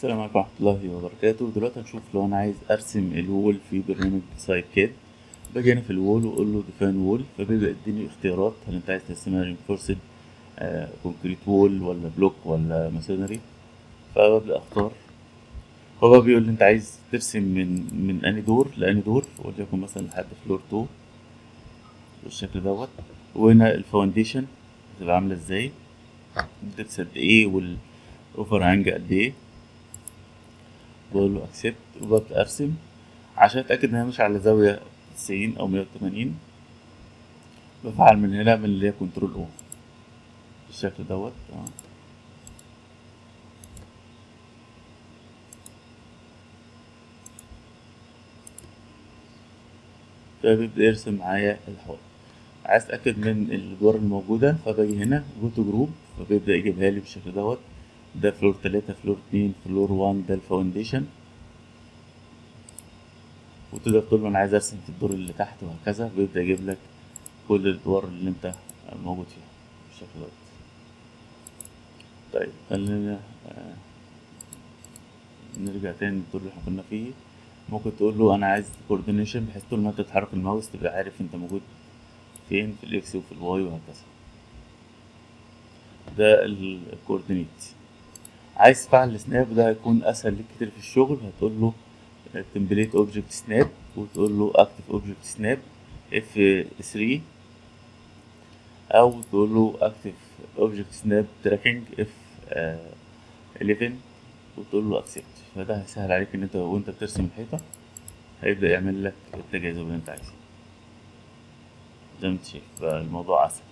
السلام عليكم ورحمة الله وبركاته دلوقتي هنشوف لو أنا عايز أرسم الوول في برنامج سايد كاد باجي هنا في الوول وأقول له ديفاين وول فبيبدأ يديني اختيارات هل أنت عايز ترسمها رينفورسد كونكريت وول ولا بلوك ولا ماسونري فببدأ أختار هو بقى بيقول لي أنت عايز ترسم من من أنهي دور لأنهي دور وليكن مثلا لحد فلور تو بالشكل دوت وهنا الفاونديشن هتبقى عاملة ازاي الدبس قد ايه والأوفر هانج قد ايه بقول له اكسبت وببدأ ارسم عشان اتأكد ان هي مش على زاوية تسعين او مية وتمانين بفعل من هنا من اللي هي كنترول او بالشكل دوت اه فبيبدأ يرسم معايا الحوض عايز اتأكد من الأدوار الموجودة فباجي هنا جو تو جروب فبيبدأ يجيبها لي بالشكل دوت ده فلور تلاتة فلور اتنين فلور وان ده الفاونديشن وتقدر تقول له انا عايز ارسم في الدور اللي تحت وهكذا بيبدأ يجيب لك كل الادوار اللي انت موجود فيها بالشكل دوت طيب خلينا آه نرجع تاني للدور اللي احنا كنا فيه ممكن تقول له انا عايز كوردينيشن بحيث طول ما انت تتحرك الماوس تبقى عارف انت موجود فين في الاكس وفي الواي وهكذا ده الكوردينيت عايز تفعل السناب ده هيكون اسهل ليك كتير في الشغل هتقول له تمبليت اوبجكت سناب وتقول له اكتف اوبجكت سناب اف 3 او تقول له اكتف اوبجكت سناب تراكنج اف 11 وتقول له اكسبت فده هيسهل عليك ان انت وانت بترسم الحيطه هيبدا يعمل لك التجاذب اللي انت عايزه زي ما انت شايف فالموضوع اسهل